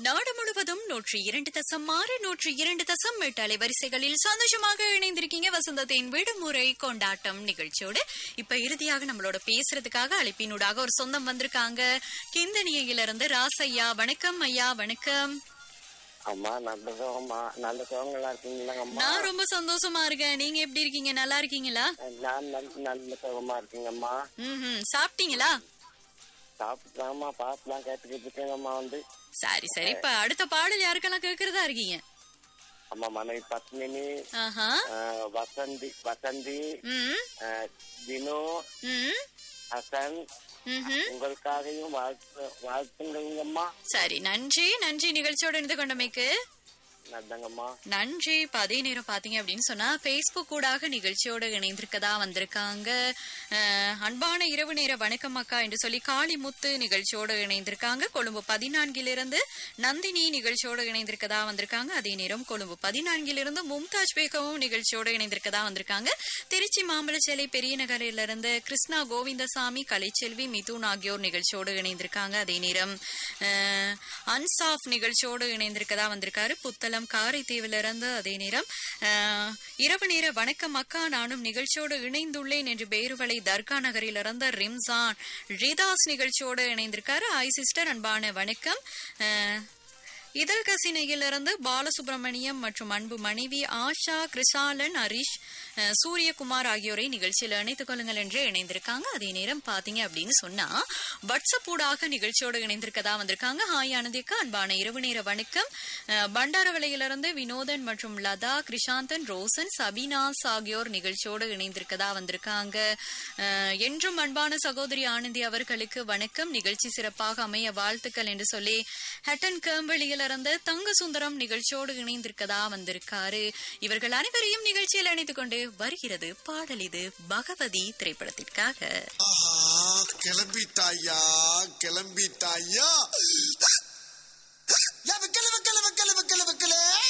நாடு முழுவதும் நூற்றி இரண்டு தசம் ஆறு நூற்றி இரண்டு தசம் எட்டு அலைவரிசைகளில் சந்தோஷமாக இணைந்திருக்கீங்க வசந்தத்தின் விடுமுறை கொண்டாட்டம் நிகழ்ச்சியோடு இப்ப இறுதியாக நம்மளோட பேசுறதுக்காக அழைப்பினூடாக ஒரு சொந்தம் வந்திருக்காங்க கிந்தனியிலிருந்து ராசையா வணக்கம் ஐயா வணக்கம் அம்மா நல்ல சுகமா நல்ல சுகங்களா இருக்கீங்களா அம்மா நான் ரொம்ப சந்தோஷமா இருக்கேன் நீங்க எப்படி இருக்கீங்க நல்லா இருக்கீங்களா நான் நல்ல நல்ல சுகமா இருக்கீங்கம்மா ம் சாப்பிட்டீங்களா சாப்பிட்டுலாமா பாட்டுலாம் கேட்டுக்கிட்டு இருக்கேங்கம்மா வந்து சரி சரி இப்ப அடுத்த பாடல் யாருக்கெல்லாம் கேக்குறதா இருக்கீங்க அம்மா மனைவி பத்மினி ஆஹா ஆஹ், வசந்தி வசந்தி ம் ஆஹ், தினு ம் ஹசன் ம்ஹும். உங்களுக்காகவும் வாழ்த்து வாழ்த்துங்கம்மா சரி நன்றி நன்றி நிகழ்ச்சியோட இணைந்து கொண்டமைக்கு நல்லங்கம்மா நன்றி இப்ப அதே நேரம் பாத்தீங்க அப்படின்னு சொன்னா பேஸ்புக் கூடாக நிகழ்ச்சியோட இணைந்திருக்கதா வந்திருக்காங்க அஹ், அன்பான இரவு நேர வணக்கம் அக்கா என்று சொல்லி காளிமுத்து நிகழ்ச்சியோட இணைந்திருக்காங்க கொழும்பு பதினான்கிலிருந்து நந்தினி நிகழ்ச்சியோட இணைந்திருக்கதா வந்திருக்காங்க அதே நேரம் கொழும்பு பதினான்கிலிருந்து மும்தாஜ் பேகவும் நிகழ்ச்சியோட இணைந்திருக்கதா வந்திருக்காங்க திருச்சி மாம்பழச்சேலை பெரிய நகரிலிருந்து கிருஷ்ணா கோவிந்தசாமி கலைச்செல்வி மிதுன் ஆகியோர் நிகழ்ச்சியோடு இணைந்திருக்காங்க அதே நேரம் அஹ், அன்சாஃப் நிகழ்ச்சியோடு இணைந்திருக்கதா வந்திருக்காரு புத்தளம் காரைத்தீவிலிருந்து அதே நேரம் அஹ், இரவு நேர வணக்கம் அக்கா நானும் நிகழ்ச்சியோடு இணைந்துள்ளேன் என்று பேருவளை தர்கா நகரிலிருந்து ரிம்சான் ரிதாஸ் நிகழ்ச்சியோடு இணைந்திருக்காரு ஐ சிஸ்டர் அன்பான வணக்கம் அஹ், இதழ் கசினையிலிருந்து பாலசுப்ரமணியம் மற்றும் அன்பு மனைவி ஆஷா கிருஷாலன் ஹரிஷ் அஹ், சூரியகுமார் ஆகியோரை நிகழ்ச்சியில் இணைத்துக் கொள்ளுங்கள் என்று இணைந்திருக்காங்க அதே நேரம் பாத்தீங்க அப்படின்னு சொன்னா வாட்ஸ்அப் ஊடாக நிகழ்ச்சியோடு இணைந்திருக்கதா வந்திருக்காங்க ஹாய் ஆனந்திக்கு அன்பான இரவு நேர வணக்கம் அஹ், பண்டாரவளையிலிருந்து வினோதன் மற்றும் லதா கிருஷாந்தன் ரோசன் சபினாஸ் ஆகியோர் நிகழ்ச்சியோடு இணைந்திருக்கதா வந்திருக்காங்க அஹ், என்றும் அன்பான சகோதரி ஆனந்தி அவர்களுக்கு வணக்கம் நிகழ்ச்சி சிறப்பாக அமைய வாழ்த்துக்கள் என்று சொல்லி ஹட்டன் கேம்பளியிலிருந்து தங்க சுந்தரம் நிகழ்ச்சியோடு இணைந்திருக்கதா வந்திருக்காரு இவர்கள் அனைவரையும் நிகழ்ச்சியில் இணைத்துக் கொண்டு வருகிறது பாடல் இது பகவதி திரைப்படத்திற்காக ஆஹா கிளம்பிட்டாயா கிளம்பிட்டாயா